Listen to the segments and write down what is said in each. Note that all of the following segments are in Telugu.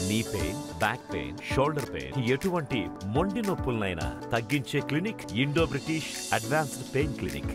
Knee pain back pain shoulder pain ఎటువంటి మొండి నొప్పులనైనా తగ్గించే clinic Indo British advanced pain clinic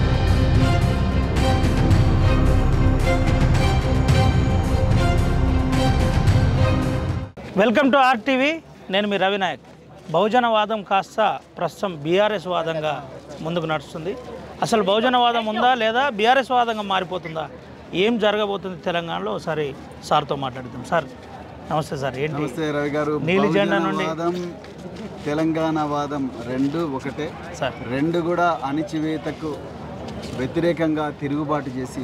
welcome to RTV నేను మీ రవినాయక్ బహుజనవాదం కాస్త ప్రస్తుతం బీఆర్ఎస్ వాదంగా ముందుకు నడుస్తుంది అసలు బహుజనవాదం ఉందా లేదా బీఆర్ఎస్ వాదంగా మారిపోతుందా ఏం జరగబోతుంది తెలంగాణలో ఒకసారి సార్తో మాట్లాడుతాం సార్ నమస్తే సార్ ఏంటి నమస్తే రవి గారు నీలి జెండా నుండి వాదం తెలంగాణ వాదం రెండు ఒకటే సార్ రెండు కూడా అణిచివేతకు వ్యతిరేకంగా తిరుగుబాటు చేసి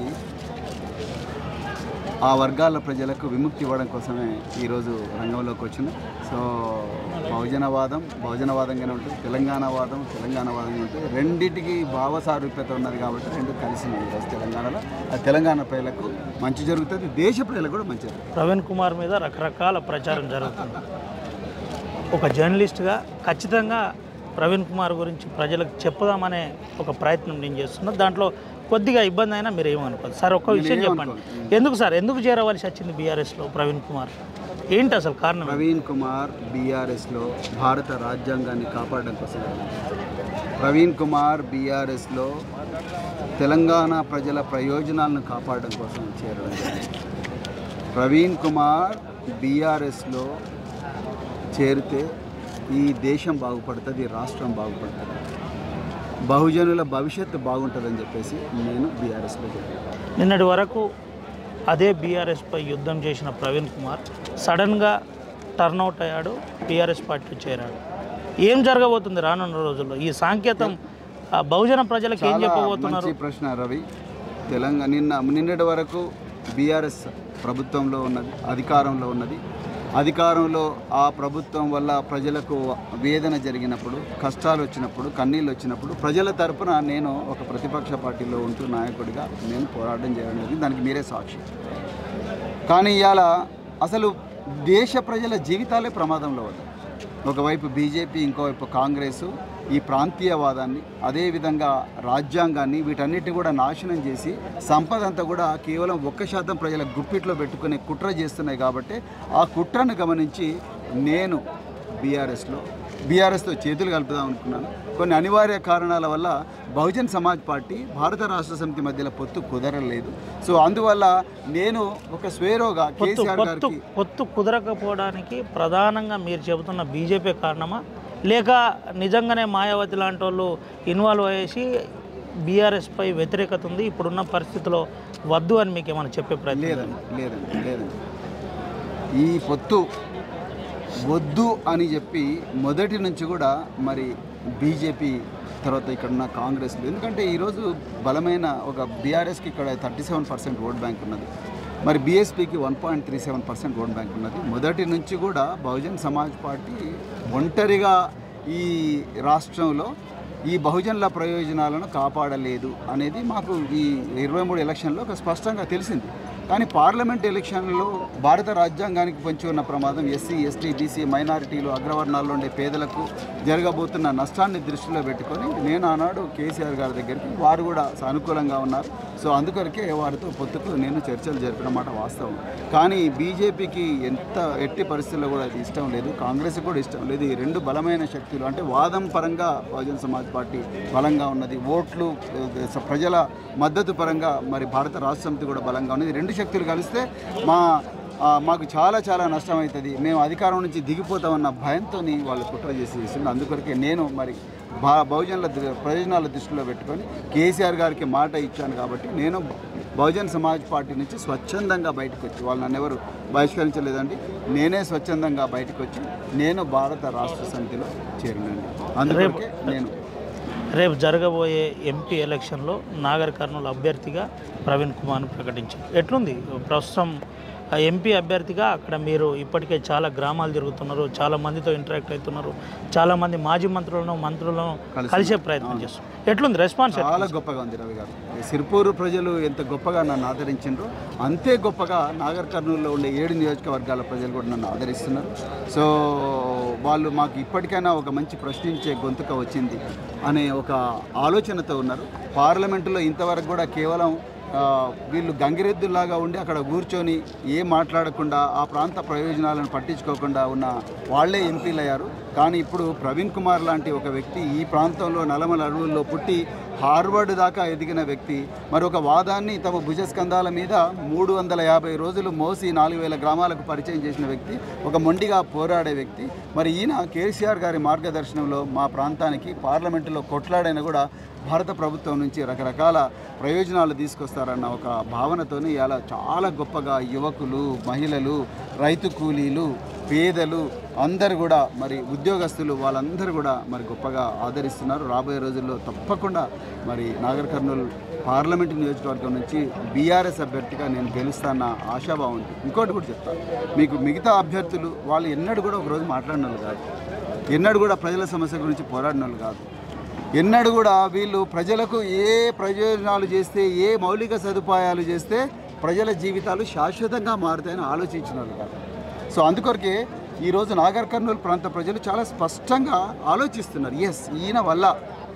ఆ వర్గాల ప్రజలకు విముక్తి ఇవ్వడం కోసమే ఈరోజు రంగంలోకి వచ్చింది సో బహుజనవాదం బహుజనవాదంగానే ఉంటుంది తెలంగాణ వాదం తెలంగాణ వాదంగా ఉంటుంది రెండింటికి భావ సారూప్యత ఉన్నది కాబట్టి రెండు కలిసి ఈరోజు తెలంగాణలో ఆ తెలంగాణ ప్రజలకు మంచి జరుగుతుంది దేశ ప్రజలకు కూడా మంచి జరుగుతుంది ప్రవీణ్ కుమార్ మీద రకరకాల ప్రచారం జరుగుతుంది ఒక జర్నలిస్ట్గా ఖచ్చితంగా ప్రవీణ్ కుమార్ గురించి ప్రజలకు చెప్పుదామనే ఒక ప్రయత్నం నేను చేస్తున్నా దాంట్లో కొద్దిగా ఇబ్బంది అయినా మీరు ఏమనుకోదు సార్ ఒక్క విషయం చెప్పండి ఎందుకు సార్ ఎందుకు చేరవలసి వచ్చింది బీఆర్ఎస్లో ప్రవీణ్ కుమార్ ఏంటి అసలు కారణం ప్రవీణ్ కుమార్ బీఆర్ఎస్లో భారత రాజ్యాంగాన్ని కాపాడడం కోసం ప్రవీణ్ కుమార్ బీఆర్ఎస్లో తెలంగాణ ప్రజల ప్రయోజనాలను కాపాడడం కోసం చేరడం జరిగింది. ప్రవీణ్ కుమార్ బీఆర్ఎస్లో చేరితే ఈ దేశం బాగుపడుతుంది ఈ రాష్ట్రం బాగుపడుతుంది బహుజనుల భవిష్యత్తు బాగుంటుందని చెప్పేసి నేను బీఆర్ఎస్లో చేరాను నిన్నటి వరకు అదే బీఆర్ఎస్పై యుద్ధం చేసిన ప్రవీణ్ కుమార్ సడన్గా టర్న్అవుట్ అయ్యాడు బీఆర్ఎస్ పార్టీలో చేరాడు ఏం జరగబోతుంది రానున్న రోజుల్లో ఈ సాంకేతం ఆ బహుజన ప్రజలకు ఏం చాలా చెప్పబోతున్నారు మంచి ప్రశ్న రవి తెలంగాణ నిన్న నిన్నటి వరకు బీఆర్ఎస్ ప్రభుత్వంలో ఉన్నది అధికారంలో ఉన్నది అధికారంలో ఆ ప్రభుత్వం వల్ల ప్రజలకు వేదన జరిగినప్పుడు కష్టాలు వచ్చినప్పుడు కన్నీళ్ళు వచ్చినప్పుడు ప్రజల తరపున నేను ఒక ప్రతిపక్ష పార్టీలో ఉంటూ నాయకుడిగా నేను పోరాటం చేయడం జరిగింది దానికి మీరే సాక్షి కానీ ఇవాళ అసలు దేశ ప్రజల జీవితాలే ప్రమాదంలో ఉన్నాయి ఒకవైపు బీజేపీ ఇంకోవైపు కాంగ్రెస్ ఈ ప్రాంతీయవాదాన్ని అదేవిధంగా రాజ్యాంగాన్ని వీటన్నిటిని కూడా నాశనం చేసి సంపద అంతా కూడా కేవలం ఒక్క శాతం ప్రజల గుప్పిట్లో పెట్టుకునే కుట్ర చేస్తున్నాయి కాబట్టి ఆ కుట్రను గమనించి నేను బీఆర్ఎస్లో బీఆర్ఎస్తో చేతులు కలుపుదాం అనుకున్నాను కొన్ని అనివార్య కారణాల వల్ల బహుజన్ సమాజ్ పార్టీ భారత రాష్ట్ర సమితి మధ్యలో పొత్తు కుదరలేదు సో అందువల్ల నేను ఒక స్వేరోగా పొత్తు కేసీఆర్ పొత్తు గారికి పొత్తు కుదరకపోవడానికి ప్రధానంగా మీరు చెబుతున్న బీజేపీ కారణమా లేక నిజంగానే మాయావతి లాంటి వాళ్ళు ఇన్వాల్వ్ అయ్యేసి బీఆర్ఎస్పై వ్యతిరేకత ఉంది ఇప్పుడున్న పరిస్థితిలో వద్దు అని మీకు ఏమైనా చెప్పే ప్రయత్నం లేదండి లేదండి లేదండి ఈ పొత్తు వద్దు అని చెప్పి మొదటి నుంచి కూడా మరి బీజేపీ తర్వాత ఇక్కడ ఉన్న కాంగ్రెస్ ఎందుకంటే ఈరోజు బలమైన ఒక బీఆర్ఎస్కి ఇక్కడ thirty seven percent vote bank ఉన్నది మరి బీఎస్పీకి one point three seven percent vote bank ఉన్నది మొదటి నుంచి కూడా బహుజన్ సమాజ్ పార్టీ ఒంటరిగా ఈ రాష్ట్రంలో ఈ బహుజనుల ప్రయోజనాలను కాపాడలేదు అనేది మాకు ఈ ఇరవై మూడు ఎలక్షన్లో ఒక స్పష్టంగా తెలిసింది కానీ పార్లమెంట్ ఎలక్షన్లలో భారత రాజ్యాంగానికి పొంచి ఉన్న ప్రమాదం ఎస్సీ ఎస్టీ బీసీ మైనారిటీలు అగ్రవర్ణాల్లో ఉండే పేదలకు జరగబోతున్న నష్టాన్ని దృష్టిలో పెట్టుకొని నేను ఆనాడు కేసీఆర్ గారి దగ్గరికి వారు కూడా సానుకూలంగా ఉన్నారు సో అందుకొరకే వారితో పొత్తుకు నేను చర్చలు జరిపిన మాట వాస్తవం కానీ బీజేపీకి ఎంత ఎట్టి పరిస్థితుల్లో కూడా అది ఇష్టం లేదు కాంగ్రెస్ కూడా ఇష్టం లేదు ఈ రెండు బలమైన శక్తులు అంటే వాదం పరంగా బహుజన్ సమాజ్ పార్టీ బలంగా ఉన్నది ఓట్లు ఆ, ప్రజల మద్దతు పరంగా మరి భారత రాష్ట్ర సమితి కూడా బలంగా ఉన్నది ఈ రెండు శక్తులు కలిస్తే మా ఆ, మాకు చాలా చాలా నష్టం అవుతుంది మేము అధికారం నుంచి దిగిపోతామన్న భయంతో వాళ్ళు కుట్ర చేసి చేసింది అందుకొరకే నేను మరి బా బహుజనుల దృ- ప్రయోజనాల దృష్టిలో పెట్టుకొని కేసీఆర్ గారికి మాట ఇచ్చాను కాబట్టి నేను బహుజన్ సమాజ్ పార్టీ నుంచి స్వచ్ఛందంగా బయటకు వచ్చి వాళ్ళు నన్ను ఎవరు బహిష్కరించలేదండి నేనే స్వచ్ఛందంగా బయటకు వచ్చి నేను భారత రాష్ట్ర సమితిలో చేరినండి అందుకే నేను రేపు జరగబోయే ఎంపీ ఎలక్షన్లో నాగర్ కర్నూలు అభ్యర్థిగా ప్రవీణ్ కుమార్ను ప్రకటించారు ఎట్లుంది ప్రస్తుతం ఆ ఎంపీ అభ్యర్థిగా అక్కడ మీరు ఇప్పటికే చాలా గ్రామాలు తిరుగుతున్నారు చాలా మందితో ఇంటరాక్ట్ అవుతున్నారు చాలా మంది మాజీ మంత్రులను మంత్రులను కలిసే ప్రయత్నం చేస్తున్నారు ఎట్లుంది రెస్పాన్స్ ఎట్లా? చాలా గొప్పగా ఉంది రవి గారు ఈ సిరిపూరు ప్రజలు ఎంత గొప్పగా నన్ను ఆదరించారో అంతే గొప్పగా నాగర్ కర్నూలులో ఉండే ఏడు నియోజకవర్గాల ప్రజలు కూడా నన్ను ఆదరిస్తున్నారు సో వాళ్ళు మాకు ఇప్పటికైనా ఒక మంచి ప్రశ్నించే గొంతుక వచ్చింది అనే ఒక ఆలోచనతో ఉన్నారు పార్లమెంటులో ఇంతవరకు కూడా కేవలం ఆ, వీళ్ళు గంగిరెద్దులాగా ఉండి అక్కడ కూర్చొని ఏం మాట్లాడకుండా ఆ ప్రాంత ప్రయోజనాలను పట్టించుకోకుండా ఉన్న వాళ్ళే ఎంపీలు అయ్యారు కానీ ఇప్పుడు ప్రవీణ్ కుమార్ లాంటి ఒక వ్యక్తి ఈ ప్రాంతంలో నలమల అడవుల్లో పుట్టి హార్వర్డ్ దాకా ఎదిగిన వ్యక్తి మరి ఒక వాదాన్ని తమ భుజస్కంధాల మీద మూడు వందల యాభై రోజులు మోసి నాలుగు వేల గ్రామాలకు పరిచయం చేసిన వ్యక్తి ఒక మొండిగా పోరాడే వ్యక్తి మరి ఈయన కేసీఆర్ గారి మార్గదర్శనంలో మా ప్రాంతానికి పార్లమెంటులో కొట్లాడైనా కూడా భారత ప్రభుత్వం నుంచి రకరకాల ప్రయోజనాలు తీసుకొస్తారన్న ఒక భావనతోని ఇలా చాలా గొప్పగా యువకులు మహిళలు రైతు కూలీలు పేదలు అందరు కూడా మరి ఉద్యోగస్తులు వాళ్ళందరూ కూడా మరి గొప్పగా ఆదరిస్తున్నారు రాబోయే రోజుల్లో తప్పకుండా మరి నాగర్ కర్నూలు పార్లమెంటు నియోజకవర్గం నుంచి బీఆర్ఎస్ అభ్యర్థిగా నేను గెలుస్తాన్న ఆశాభావం ఉంది ఇంకోటి కూడా చెప్తాను మీకు మిగతా అభ్యర్థులు వాళ్ళు ఎన్నడూ కూడా ఒకరోజు మాట్లాడిన వాళ్ళు కాదు ఎన్నడూ కూడా ప్రజల సమస్య గురించి పోరాడిన వాళ్ళు కాదు ఎన్నడూ కూడా వీళ్ళు ప్రజలకు ఏ ప్రయోజనాలు చేస్తే ఏ మౌలిక సదుపాయాలు చేస్తే ప్రజల జీవితాలు శాశ్వతంగా మారుతాయని ఆలోచించిన వాళ్ళు కాదు సో అందుకొరకే ఈరోజు నాగర్ కర్నూలు ప్రాంత ప్రజలు చాలా స్పష్టంగా ఆలోచిస్తున్నారు ఎస్ ఈయన వల్ల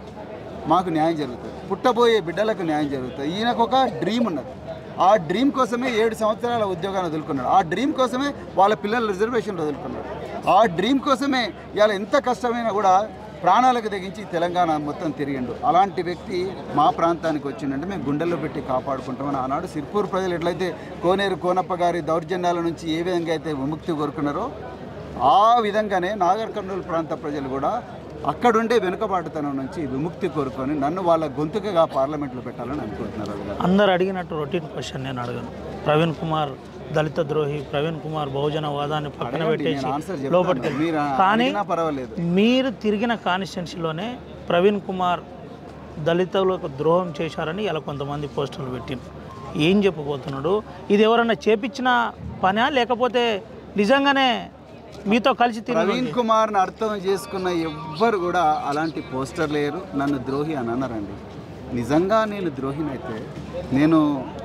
మాకు న్యాయం జరుగుతుంది పుట్టబోయే బిడ్డలకు న్యాయం జరుగుతుంది ఈయనకు ఒక డ్రీమ్ ఉన్నది ఆ డ్రీమ్ కోసమే ఏడు సంవత్సరాల ఉద్యోగాన్ని వదులుకున్నాడు ఆ డ్రీమ్ కోసమే వాళ్ళ పిల్లల రిజర్వేషన్ వదులుకున్నాడు ఆ డ్రీమ్ కోసమే ఇవాళ ఎంత కష్టమైనా కూడా ప్రాణాలకు తెగించి తెలంగాణ మొత్తం తిరిగిండు అలాంటి వ్యక్తి మా ప్రాంతానికి వచ్చిందంటే మేము గుండెల్లో పెట్టి కాపాడుకుంటామని ఆనాడు సిర్పూర్ ప్రజలు ఎట్లయితే కోనేరు కోనప్ప గారి దౌర్జన్యాల నుంచి ఏ విధంగా అయితే విముక్తి కోరుకున్నారో ఆ విధంగానే నాగర్ కర్నూలు ప్రాంత ప్రజలు కూడా అక్కడుండే వెనుకబాటుతనం నుంచి విముక్తి కోరుకొని నన్ను వాళ్ళ గొంతుకగా పార్లమెంట్లో పెట్టాలని అనుకుంటున్నారు అది కాదు. అందరు అడిగినట్టు రొటీన్ క్వశ్చన్ నేను అడగను ప్రవీణ్ కుమార్ దళిత ద్రోహి ప్రవీణ్ కుమార్ బహుజన వాదాన్ని పక్కన అడగండి, పెట్టేసి నేను ఆన్సర్ చెప్తాను. లోపలికి మీరు వెళ్ళి కానీ అడిగినా పర్వాలేదు మీరు తిరిగిన కాన్స్టిట్యున్సీలోనే ప్రవీణ్ కుమార్ దళితులకు ద్రోహం చేశారని ఇలా కొంతమంది పోస్టులు పెట్టిండు ఏం చెప్పబోతున్నాడు ఇది ఎవరన్నా చేపించిన పనా లేకపోతే నిజంగానే మీతో కలిసి తిరిగి ప్రవీణ్ కుమార్ని అర్థం చేసుకున్న ఎవ్వరు కూడా అలాంటి పోస్టర్ లేరు నన్ను ద్రోహి అని అన్నారండి నిజంగా నేను ద్రోహినైతే నేను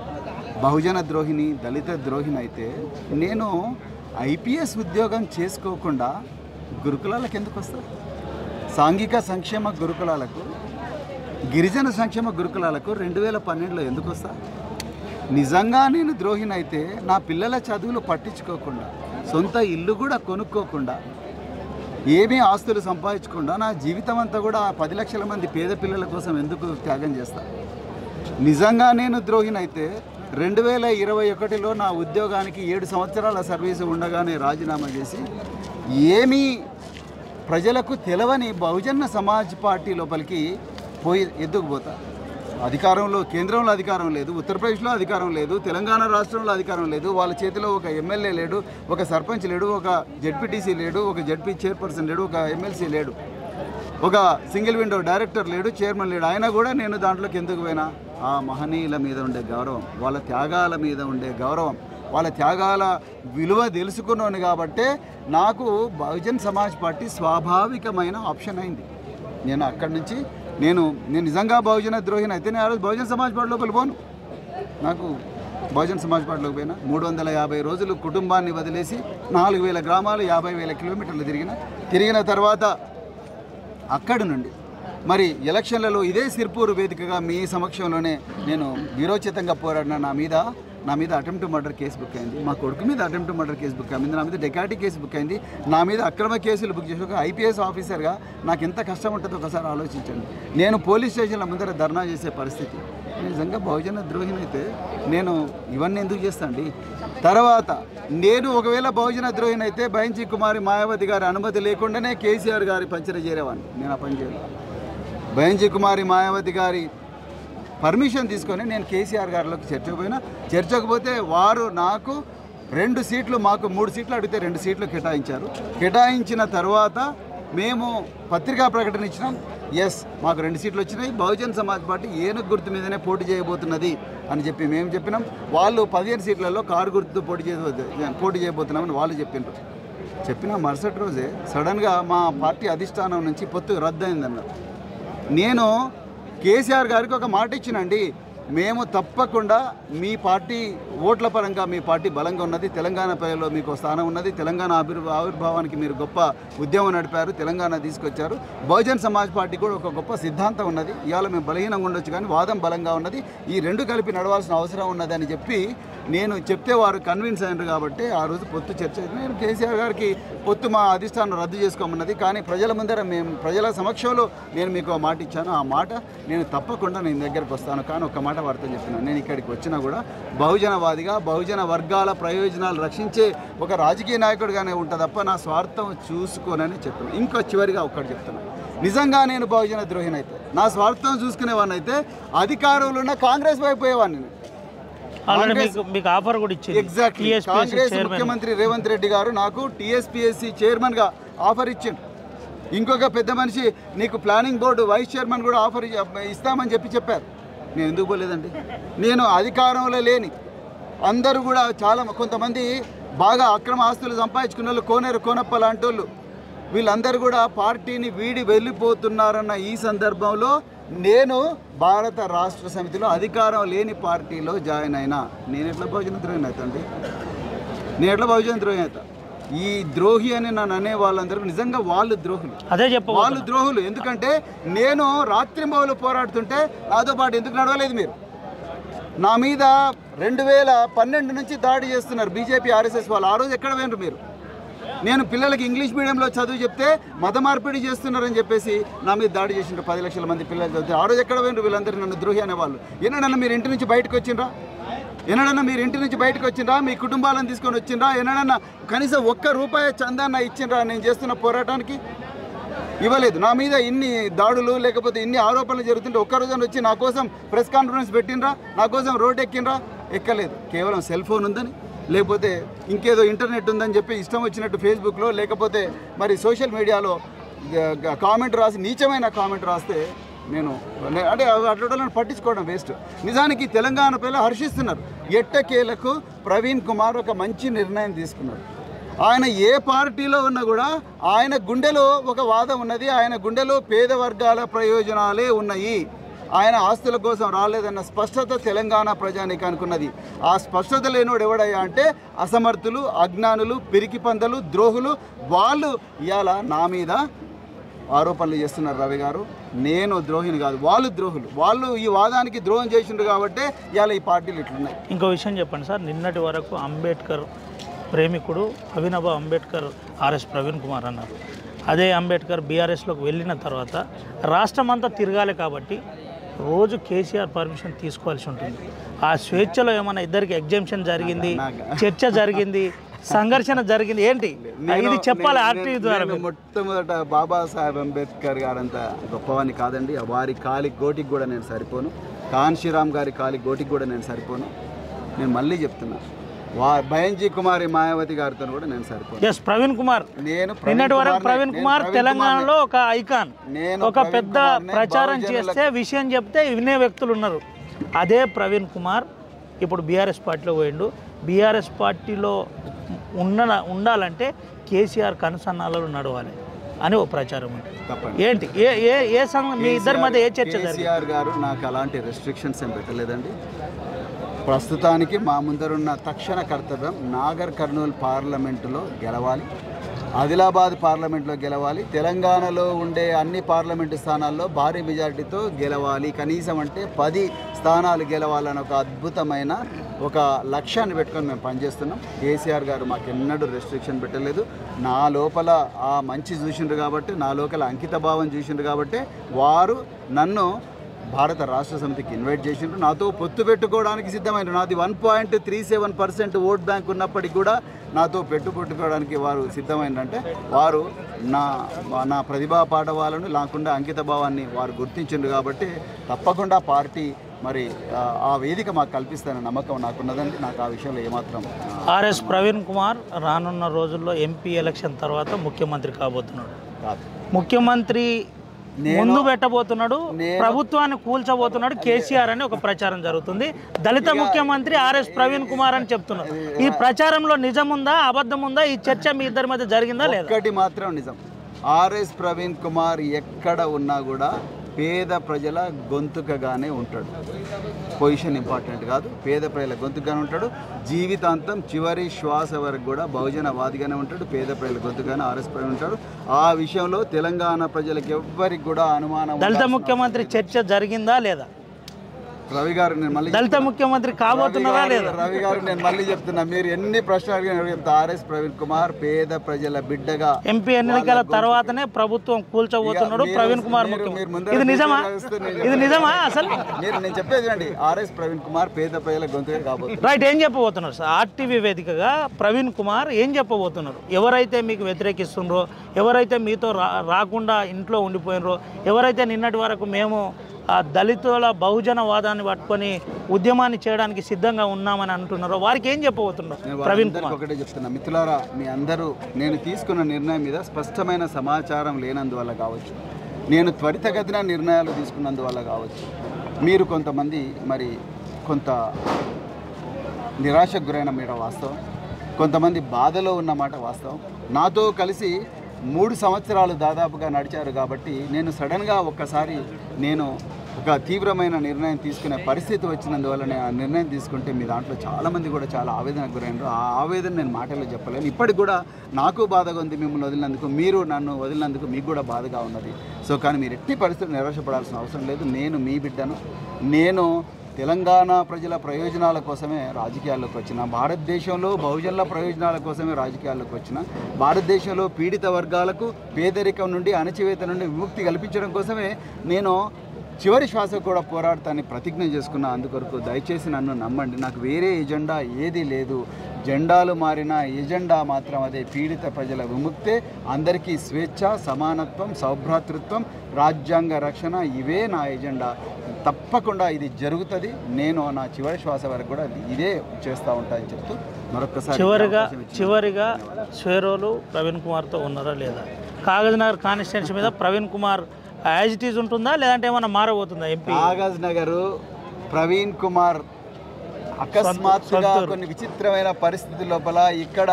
బహుజన ద్రోహిని దళిత ద్రోహిని అయితే నేను ఐపీఎస్ ఉద్యోగం చేసుకోకుండా గురుకులాలకు ఎందుకు వస్తా సాంఘిక సంక్షేమ గురుకులాలకు గిరిజన సంక్షేమ గురుకులాలకు రెండు వేల పన్నెండులో ఎందుకు వస్తా నిజంగా నేను ద్రోహినైతే నా పిల్లల చదువులు పట్టించుకోకుండా సొంత ఇల్లు కూడా కొనుక్కోకుండా ఏమీ ఆస్తులు సంపాదించకుండా నా జీవితం అంతా కూడా ఆ పది లక్షల మంది పేద పిల్లల కోసం ఎందుకు త్యాగం చేస్తా నిజంగా నేను ద్రోహినైతే రెండు వేల ఇరవై ఒకటిలో నా ఉద్యోగానికి ఏడు సంవత్సరాల సర్వీసు ఉండగానే రాజీనామా చేసి ఏమీ ప్రజలకు తెలవని బహుజన సమాజ్ పార్టీ లోపలికి పోయి ఎద్దుకుపోతా అధికారంలో కేంద్రంలో అధికారం లేదు ఉత్తరప్రదేశ్లో అధికారం లేదు తెలంగాణ రాష్ట్రంలో అధికారం లేదు వాళ్ళ చేతిలో ఒక ఎమ్మెల్యే లేడు ఒక సర్పంచ్ లేడు ఒక జడ్పీటీసీ లేడు ఒక జడ్పీ చైర్పర్సన్ లేడు ఒక ఎమ్మెల్సీ లేడు ఒక సింగిల్ విండో డైరెక్టర్ లేడు చైర్మన్ లేడు ఆయన కూడా నేను దాంట్లోకి ఎందుకు పోయినా ఆ మహనీయుల మీద ఉండే గౌరవం వాళ్ళ త్యాగాల మీద ఉండే గౌరవం వాళ్ళ త్యాగాల విలువ తెలుసుకున్నాను కాబట్టే నాకు బహుజన్ సమాజ్ పార్టీ స్వాభావికమైన ఆప్షన్ అయింది నేను అక్కడి నుంచి నేను నేను నిజంగా బహుజన ద్రోహిని అయితే నేను ఆ రోజు బహుజన్ సమాజ్ పార్టీ లోపల పోను నాకు బహుజన్ సమాజ్ పార్టీలోకి పోయినా మూడు వందల యాభై రోజులు కుటుంబాన్ని వదిలేసి నాలుగు వేల గ్రామాలు యాభై వేల కిలోమీటర్లు తిరిగిన తిరిగిన తర్వాత అక్కడి నుండి మరి ఎలక్షన్లలో ఇదే సిర్పూర్ వేదికగా మీ సమక్షంలోనే నేను వీరోచితంగా పోరాడిన నా మీద నా మీద అటెంప్ట్ మర్డర్ కేసు బుక్ అయింది మా కొడుకు మీద అటెంప్ట్ మర్డర్ కేసు బుక్ అయింది నా మీద డెకాటీ కేసు బుక్ అయింది నా మీద అక్రమ కేసులు బుక్ చేసి ఒక ఐపీఎస్ ఆఫీసర్గా నాకు ఎంత కష్టం ఉంటుందో ఒకసారి ఆలోచించండి నేను పోలీస్ స్టేషన్ల ముందర ధర్నా చేసే పరిస్థితి నిజంగా బహుజన ద్రోహిని అయితే నేను ఇవన్నీ ఎందుకు చేస్తాండి తర్వాత నేను ఒకవేళ బహుజన ద్రోహిని అయితే బైంచి కుమారి మాయావతి గారి అనుమతి లేకుండానే కేసీఆర్ గారి పంచన చేరేవాడిని నేను ఆ పని చేయలేదు బైంచి కుమారి మాయావతి గారి పర్మిషన్ తీసుకొని నేను కేసీఆర్ గారిలోకి చర్చకు పోయినా చర్చకు పోతే వారు నాకు రెండు సీట్లు మాకు మూడు సీట్లు అడిగితే రెండు సీట్లు కేటాయించారు కేటాయించిన తర్వాత మేము పత్రికా ప్రకటన ఇచ్చినాం ఎస్ మాకు రెండు సీట్లు వచ్చినాయి బహుజన్ సమాజ్ పార్టీ ఏనుగు గుర్తు మీదనే పోటీ చేయబోతున్నది అని చెప్పి మేము చెప్పినాం వాళ్ళు పదిహేను సీట్లలో కారు గుర్తుతో పోటీ చేయ పోటీ చేయబోతున్నామని వాళ్ళు చెప్పిండ్రు చెప్పిన మరుసటి రోజే సడన్గా మా పార్టీ అధిష్టానం నుంచి పొత్తు రద్దు అయిందన్నారు నేను కేసీఆర్ గారికి ఒక మాట ఇచ్చినండి మేము తప్పకుండా మీ పార్టీ ఓట్ల పరంగా మీ పార్టీ బలంగా ఉన్నది తెలంగాణ ప్రజల్లో మీకు ఒక స్థానం ఉన్నది తెలంగాణ ఆవిర్ ఆవిర్భావానికి మీరు గొప్ప ఉద్యమం నడిపారు తెలంగాణ తీసుకొచ్చారు బహుజన్ సమాజ్ పార్టీ కూడా ఒక గొప్ప సిద్ధాంతం ఉన్నది ఇవాళ మేము బలహీనంగా ఉండొచ్చు కానీ వాదం బలంగా ఉన్నది ఈ రెండు కలిపి నడవాల్సిన అవసరం ఉన్నది అని చెప్పి నేను చెప్తే వారు కన్విన్స్ అయినారు కాబట్టి ఆ రోజు పొత్తు చర్చ నేను కేసీఆర్ గారికి పొత్తు మా అధిష్టానం రద్దు చేసుకోమన్నది కానీ ప్రజల ముందర మేము ప్రజల సమక్షంలో నేను మీకు ఆ మాట ఇచ్చాను ఆ మాట నేను తప్పకుండా నేను దగ్గరకు వస్తాను కానీ ఒక మాట వారితో చెప్తున్నాను నేను ఇక్కడికి వచ్చినా కూడా బహుజనవాదిగా బహుజన వర్గాల ప్రయోజనాలు రక్షించే ఒక రాజకీయ నాయకుడిగానే ఉంటా తప్ప నా స్వార్థం చూసుకోనని చెప్తున్నాను ఇంకో చివరిగా ఒక్కటి చెప్తున్నాను నిజంగా నేను బహుజన ద్రోహిని అయితే నా స్వార్థం చూసుకునేవాడిని అయితే అధికారంలో ఉన్న కాంగ్రెస్ వైపు పోయేవాడిని నేను. ఆల్రెడీ కాంగ్రెస్- మీకు మీకు ఆఫర్ కూడా ఇచ్చింది ఎగ్జాక్ట్లీ TSPSC కాంగ్రెస్ చైర్మన్ ముఖ్యమంత్రి రేవంత్ రెడ్డి గారు నాకు టీఎస్పీఎస్సీ చైర్మన్ గా ఆఫర్ ఇచ్చిండు ఇంకొక పెద్ద మనిషి నీకు ప్లానింగ్ బోర్డు వైస్ చైర్మన్ కూడా ఆఫర్ ఇ- ఇస్తామని చెప్పి చెప్పారు నేను ఎందుకు పోలేదండి నేను అధికారంలో లేని అందరూ కూడా చాలా కొంతమంది బాగా అక్రమ ఆస్తులు సంపాదించుకున్న వాళ్ళు కోనేరు కోనప్ప లాంటి వాళ్ళు వీళ్ళందరూ కూడా పార్టీని వీడి వెళ్ళిపోతున్నారన్న ఈ సందర్భంలో నేను భారత రాష్ట్ర సమితిలో అధికారం లేని పార్టీలో జాయిన్ అయినా నేను ఎట్లా భోజన ద్రోహిని అవుతాండి నేను ఎట్లా భోజన ద్రోహి అవుతా ఈ ద్రోహి అని నన్ను అనే వాళ్ళందరూ నిజంగా వాళ్ళు ద్రోహులు అదే చెప్ప వాళ్ళు ద్రోహులు ఎందుకంటే నేను రాత్రింబవలు పోరాడుతుంటే నాతో పాటు ఎందుకు నడవలేదు మీరు నా మీద రెండు వేల పన్నెండు నుంచి దాడి చేస్తున్నారు బీజేపీ ఆర్ఎస్ఎస్ వాళ్ళు ఆ రోజు ఎక్కడ పోయినారు మీరు నేను పిల్లలకి ఇంగ్లీష్ మీడియంలో చదువు చెప్తే మత మార్పిడి చేస్తున్నారని చెప్పేసి నా మీద దాడి చేసిండ్రు పది లక్షల మంది పిల్లలు చదివితే ఆ రోజు ఎక్కడ పోయినారు వీళ్ళందరూ నన్ను ద్రోహి అనేవాళ్ళు ఎన్నడన్నా మీరు ఇంటి నుంచి బయటకు వచ్చిండ్రా ఎన్నడన్నా మీరు ఇంటి నుంచి బయటకు వచ్చిండ్రా మీ కుటుంబాలను తీసుకొని వచ్చిండ్రా ఎన్నడన్నా కనీసం ఒక్క రూపాయి చందాన్న ఇచ్చిండ్రా నేను చేస్తున్న పోరాటానికి ఇవ్వలేదు నా మీద ఇన్ని దాడులు లేకపోతే ఇన్ని ఆరోపణలు జరుగుతుంటే ఒక్క రోజున వచ్చి నా కోసం ప్రెస్ కాన్ఫరెన్స్ పెట్టినరా నా కోసం రోడ్ ఎక్కినరా ఎక్కలేదు కేవలం సెల్ ఫోన్ ఉందని లేకపోతే ఇంకేదో ఇంటర్నెట్ ఉందని చెప్పి ఇష్టం వచ్చినట్టు ఫేస్బుక్లో లేకపోతే మరి సోషల్ మీడియాలో గ- కామెంట్ రాసి నీచమైన కామెంట్ రాస్తే నేను నే- అంటే అట్లా పట్టించుకోవడం వేస్ట్ నిజానికి తెలంగాణ పిల్లలు హర్షిస్తున్నారు ఎట్టకేలకు ప్రవీణ్ కుమార్ ఒక మంచి నిర్ణయం తీసుకున్నారు ఆయన ఏ పార్టీలో ఉన్నా కూడా ఆయన గుండెలో ఒక వాదం ఉన్నది ఆయన గుండెలో పేద వర్గాల ప్రయోజనాలే ఉన్నాయి ఆయన ఆస్తుల కోసం రాలేదన్న స్పష్టత తెలంగాణ ప్రజానికి ఉన్నది ఆ స్పష్టత లేనోడు ఎవడయ్యా అంటే అసమర్థులు అజ్ఞానులు పిరికి పందలు ద్రోహులు వాళ్ళు ఇవాళ నా మీద ఆరోపణలు చేస్తున్నారు రవి గారు నేను ద్రోహిని కాదు వాళ్ళు ద్రోహులు వాళ్ళు ఈ వాదానికి ద్రోహం చేసిండ్రు కాబట్టే ఇవాళ ఈ పార్టీలు ఇట్లున్నాయి ఇంకో విషయం చెప్పండి సార్ నిన్నటి వరకు అంబేద్కర్ ప్రేమికుడు అభినవ అంబేద్కర్ ఆర్ఎస్ ప్రవీణ్ కుమార్ అన్నారు అదే అంబేద్కర్ బీఆర్ఎస్లోకి వెళ్ళిన తర్వాత రాష్ట్రం అంతా తిరగాలి కాబట్టి రోజు కేసీఆర్ పర్మిషన్ తీసుకోవాల్సి ఉంటుంది ఆ స్వేచ్ఛలో ఏమైనా ఇద్దరికి ఎగ్జామ్షన్ జరిగింది చర్చ జరిగింది సంఘర్షణ జరిగింది ఏంటి ఇది చెప్పాలి నేను- ఆర్టీవీ ద్వారా నేను మొట్టమొదట బాబాసాహెబ్ అంబేద్కర్ గారంత గొప్పవాని కాదండి వారి కాలి గోటికి కూడా నేను సరిపోను కాన్షీరామ్ గారి కాలి గోటికి కూడా నేను సరిపోను నేను మళ్ళీ చెప్తున్నా వా భయంజీ కుమారి మాయావతి గారితో కూడా నేను సరిపోను ఎస్ ప్రవీణ్ కుమార్ నేను ప్రవీణ్ నిన్నటి వరకు కుమార్ని- ప్రవీణ్ నేను కుమార్ ప్రవీణ్ తెలంగాణలో ఒక ఐకాన్ నేను ఒక ప్రవీణ్ పెద్ద కుమార్ని ప్రచారం బహుజనుల- చేస్తే విషయం చెప్తే వినే వ్యక్తులు ఉన్నారు అదే ప్రవీణ్ కుమార్ ఇప్పుడు బీఆర్ఎస్ పార్టీలో పోయిండు బీఆర్ఎస్ పార్టీలో ఉన్న ఉండాలంటే కేసీఆర్ కనుసన్నాలలో నడవాలి అని ఒక ప్రచారం ఉంది తప్పండి ఏంటి ఏ ఏ ఏ సంఘం మీ ఇద్దరి మధ్య ఏ చర్చ జరిగింది కేసీఆర్ గారు నాకు అలాంటి రెస్ట్రిక్షన్స్ ఏం పెట్టలేదండి ప్రస్తుతానికి మా ముందరున్న తక్షణ కర్తవ్యం నాగర్ కర్నూలు పార్లమెంటులో గెలవాలి ఆదిలాబాద్ పార్లమెంట్లో గెలవాలి తెలంగాణలో ఉండే అన్ని పార్లమెంటు స్థానాల్లో భారీ మెజారిటీతో గెలవాలి కనీసం అంటే పది స్థానాలు గెలవాలని ఒక అద్భుతమైన ఒక లక్ష్యాన్ని పెట్టుకొని మేము పనిచేస్తున్నాం కేసీఆర్ గారు మాకు ఎన్నడూ రెస్ట్రిక్షన్ పెట్టలేదు నా లోపల ఆ మంచి చూసిండ్రు కాబట్టి నా లోపల అంకిత భావం చూసిండ్రు కాబట్టి వారు నన్ను భారత రాష్ట్ర సమితికి ఇన్వైట్ చేసిండ్రు నాతో పొత్తు పెట్టుకోవడానికి సిద్ధమైన నాది one point three seven percent vote bank ఉన్నప్పటికీ కూడా నాతో పెట్టు పెట్టుకోవడానికి వారు సిద్ధమైందంటే వారు నా నా ప్రతిభా పాఠవాలను నాకుండా అంకిత భావాన్ని వారు గుర్తించిండ్రు కాబట్టి తప్పకుండా పార్టీ మరి ఆ, ఆ వేదిక మాకు కల్పిస్తానన్న నమ్మకం నాకున్నదండి నాకు ఆ విషయంలో ఏమాత్రం ఆ, ఆర్ఎస్ ప్రవీణ్ కుమార్ రానున్న రోజుల్లో ఎంపీ ఎలక్షన్ తర్వాత ముఖ్యమంత్రి కాబోతున్నాడు కాదు ముఖ్యమంత్రి నేను- ముందు పెట్టబోతున్నాడు నేను- ప్రభుత్వాన్ని కూల్చబోతున్నాడు కేసీఆర్ అని ఒక ప్రచారం జరుగుతుంది దళిత ముఖ్యమంత్రి ఆర్ఎస్ ప్రవీణ్ కుమార్ అని చెప్తున్నారు ఈ ప్రచారంలో నిజం ఉందా అబద్ధం ఉందా ఈ చర్చ మీ ఇద్దరి మధ్య జరిగిందా లేదా ఒక్కటి మాత్రం నిజం ఆర్ఎస్ ప్రవీణ్ కుమార్ ఎక్కడ ఉన్నా కూడా పేద ప్రజల గొంతుకగానే ఉంటాడు పొజిషన్ ఇంపార్టెంట్ కాదు పేద ప్రజల గొంతుగానే ఉంటాడు జీవితాంతం చివరి శ్వాస వరకు కూడా బహుజనవాదిగానే ఉంటాడు పేద ప్రజల గొంతుగానే ఆర్ఎస్ ప్రజలు ఉంటాడు ఆ విషయంలో తెలంగాణ ప్రజలకు ఎవ్వరికి కూడా అనుమానం దళిత ఉండాల్సిన ముఖ్యమంత్రి చర్చ జరిగిందా లేదా రవి గారు నేను మళ్ళీ దళిత ముఖ్యమంత్రి కాబోతున్నారా రవి గారు- లేదా రవి గారు నేను మళ్ళీ చెప్తున్నా మీరు ఎన్ని ప్రశ్నలు అడిగినా నేను చెప్తా ఆర్ఎస్ ప్రవీణ్ కుమార్ పేద ప్రజల బిడ్డగా ఎంపీ ఎన్నికల తర్వాతనే ప్రభుత్వం కూల్చబోతున్నాడు మీరు- ప్రవీణ్ కుమార్ మీరు- ముఖ్యమంత్రి మీరు ముందర ఇది నిజమా కూర్చొని నేను ఇది నిజమా అసలు మీరు నేను చెప్పేది అండి ఆర్ఎస్ ప్రవీణ్ కుమార్ పేద ప్రజల గొంతుగా కాబోతుంది రైట్ ఏం చెప్పబోతున్నారు సార్ ఆర్టీవీ వేదికగా ప్రవీణ్ కుమార్ ఏం చెప్పబోతున్నారు ఎవరైతే మీకు వ్యతిరేకిస్తుండ్రో ఎవరైతే మీతో రా రాకుండా ఇంట్లో ఉండిపోయినరో ఎవరైతే నిన్నటి వరకు మేము ఆ దళితుల బహుజన వాదాన్ని పట్టుకొని ఉద్యమాన్ని చేయడానికి సిద్ధంగా ఉన్నామని అంటున్నారో వారికి ఏం చెప్పబోతున్నారు నేను ప్రవీణ్ వాళ్ళందరికీ కుమార్ ఒకటే చెప్తున్నా మిత్రులారా మీ అందరూ నేను తీసుకున్న నిర్ణయం మీద స్పష్టమైన సమాచారం లేనందువల్ల కావచ్చు నేను త్వరితగతిన నిర్ణయాలు తీసుకున్నందువల్ల కావచ్చు మీరు కొంతమంది మరి కొంత నిరాశకు గురైన మాట వాస్తవం కొంతమంది బాధలో ఉన్న మాట వాస్తవం నాతో కలిసి మూడు సంవత్సరాలు దాదాపుగా నడిచారు కాబట్టి నేను సడన్గా ఒక్కసారి నేను ఒక తీవ్రమైన నిర్ణయం తీసుకునే పరిస్థితి వచ్చినందువల్ల నేను ఆ నిర్ణయం తీసుకుంటే మీ దాంట్లో చాలామంది కూడా చాలా ఆవేదనకు గురైనారు ఆ ఆవేదన నేను మాటల్లో చెప్పలేను ఇప్పటికి కూడా నాకు బాధగా ఉంది మిమ్మల్ని వదిలినందుకు మీరు నన్ను వదిలినందుకు మీకు కూడా బాధగా ఉన్నది సో కానీ మీరు ఎట్టి పరిస్థితులు నిరాశపడాల్సిన అవసరం లేదు నేను మీ బిడ్డను నేను తెలంగాణ ప్రజల ప్రయోజనాల కోసమే రాజకీయాల్లోకి వచ్చిన భారతదేశంలో బహుజనుల ప్రయోజనాల కోసమే రాజకీయాల్లోకి వచ్చిన భారతదేశంలో పీడిత వర్గాలకు పేదరికం నుండి అణచివేత నుండి విముక్తి కల్పించడం కోసమే నేను చివరి శ్వాస కూడా పోరాడతాన్ని ప్రతిజ్ఞ చేసుకున్న అందుకొరకు దయచేసి నన్ను నమ్మండి నాకు వేరే ఎజెండా ఏదీ లేదు జెండాలు మారిన ఎజెండా మాత్రం అదే పీడిత ప్రజల విముక్తే అందరికీ స్వేచ్ఛ సమానత్వం సౌభ్రాతృత్వం రాజ్యాంగ రక్షణ ఇవే నా ఎజెండా తప్పకుండా ఇది జరుగుతుంది నేను నా చివరి శ్వాస వరకు కూడా ఇదే చేస్తూ ఉంటానని చెప్తూ మరొకసారి చివరిగా అవకాశం ఇచ్చిన- చివరిగా స్వేరోలు ప్రవీణ్ కుమార్తో ఉన్నారా లేదా కాగజ్ నగర్ కాన్స్టిట్యున్సీ మీద Praveen Kumar as it is ఉంటుందా లేదంటే ఏమైనా మారబోతుందా ఎంపీ కాగజ్ నగర్ ప్రవీణ్ కుమార్ అకస్మాత్తుగా సొంతూరు. కొన్ని విచిత్రమైన పరిస్థితి లోపల ఇక్కడ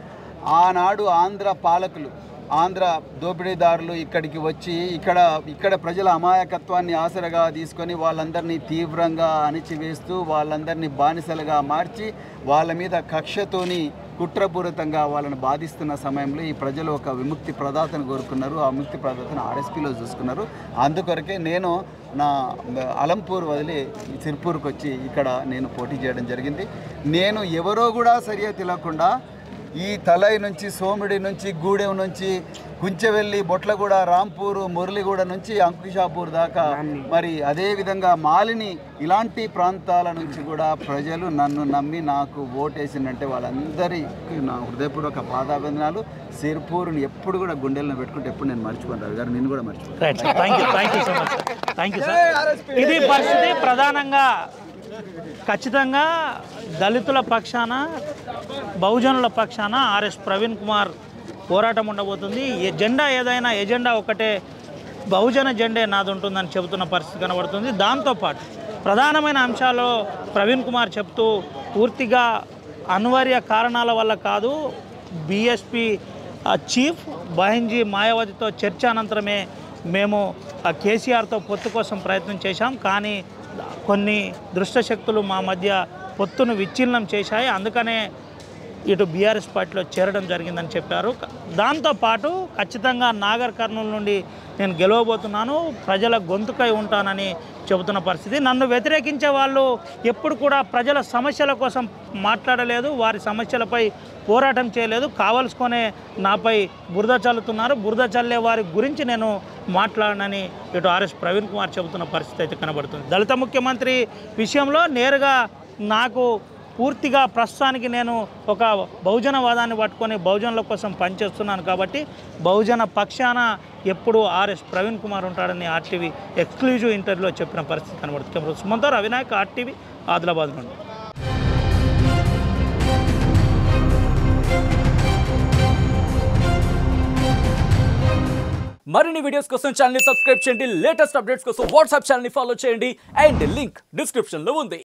ఆనాడు ఆంధ్ర పాలకులు ఆంధ్ర దోపిడీదారులు ఇక్కడికి వచ్చి ఇక్కడ ఇక్కడ ప్రజల అమాయకత్వాన్ని ఆసరగా తీసుకొని వాళ్ళందరినీ తీవ్రంగా అణిచివేస్తూ వాళ్ళందరినీ బానిసలుగా మార్చి వాళ్ళ మీద కక్షతోని కుట్రపూరితంగా వాళ్ళని బాధిస్తున్న సమయంలో ఈ ప్రజలు ఒక విముక్తి ప్రదాతను కోరుకున్నారు ఆ విముక్తి ప్రదాతను ఆర్ఎస్పీలో చూసుకున్నారు అందుకొరకే నేను నా అలంపూర్ వదిలి సిర్పూర్కి వచ్చి ఇక్కడ నేను పోటీ చేయడం జరిగింది నేను ఎవరో కూడా సరిగా తెలియకుండా ఈ తలై నుంచి సోమిడి నుంచి గూడెం నుంచి కుంచెవెల్లి బొట్లగూడ రాంపూరు మురళిగూడ నుంచి అంకుషాపూర్ దాకా మరి అదే విధంగా మాలిని ఇలాంటి ప్రాంతాల నుంచి కూడా ప్రజలు నన్ను నమ్మి నాకు ఓటేసిందంటే వాళ్ళందరికీ నా హృదయపూర్వక పాదాభివందనాలు సిర్పూర్ని ఎప్పుడు కూడా గుండెలను పెట్టుకుంటే ఎప్పుడు నేను మర్చిపోతాను గారు నేను కూడా మర్చిపోతాను right sir thank you thank you so much thank you sir ఇది పరిస్థితి ప్రధానంగా ఖచ్చితంగా దళితుల పక్షాన బహుజనుల పక్షాన ఆర్ఎస్ ప్రవీణ్ కుమార్ పోరాటం ఉండబోతుంది ఎజెండా ఏదైనా ఎజెండా ఒకటే బహుజన జెండే నాది ఉంటుందని చెబుతున్న పరిస్థితి కనబడుతుంది దాంతోపాటు ప్రధానమైన అంశాలు ప్రవీణ్ కుమార్ చెప్తూ పూర్తిగా అనివార్య కారణాల వల్ల కాదు బీఎస్పీ చీఫ్ బహంజీ మాయావతితో చర్చ అనంతరమే మేము ఆ కేసీఆర్తో పొత్తు కోసం ప్రయత్నం చేశాం కానీ కొన్ని దుష్టశక్తులు మా మధ్య పొత్తును విచ్ఛిన్నం చేశాయి అందుకనే ఇటు బీఆర్ఎస్ పార్టీలో చేరడం జరిగిందని చెప్పారు క- దాంతోపాటు ఖచ్చితంగా నాగర్ కర్నూలు నుండి నేను గెలవబోతున్నాను ప్రజల గొంతుకై ఉంటానని చెబుతున్న పరిస్థితి నన్ను వ్యతిరేకించే వాళ్ళు ఎప్పుడు కూడా ప్రజల సమస్యల కోసం మాట్లాడలేదు వారి సమస్యలపై పోరాటం చేయలేదు కావలసుకొనే నాపై బురద చల్లుతున్నారు బురద చల్లే వారి గురించి నేను మాట్లాడనని ఇటు ఆర్ఎస్ ప్రవీణ్ కుమార్ చెబుతున్న పరిస్థితి అయితే కనబడుతుంది దళిత ముఖ్యమంత్రి విషయంలో నేరుగా నాకు పూర్తిగా ప్రస్తుతానికి నేను ఒక బహుజనవాదాన్ని పట్టుకొని బహుజనుల కోసం పనిచేస్తున్నాను కాబట్టి బహుజన పక్షాన ఎప్పుడు ఆర్ఎస్ ప్రవీణ్ కుమార్ ఉంటాడని ఆర్టీవీ ఎక్స్క్లూజివ్ ఇంటర్వ్యూలో చెప్పిన పరిస్థితి కనబడుతుంది కెమెరా సుమంతో రవినాయక్ ఆర్టీవీ ఆదిలాబాద్ నుండి మరిన్ని వీడియోస్ కోసం ఛానల్ సబ్స్క్రైబ్ చేయండి లేటెస్ట్ అప్డేట్స్ కోసం వాట్సాప్ ఛానల్ ఫాలో చేయండి అండ్ లింక్ డిస్క్రిప్షన్ లో ఉంది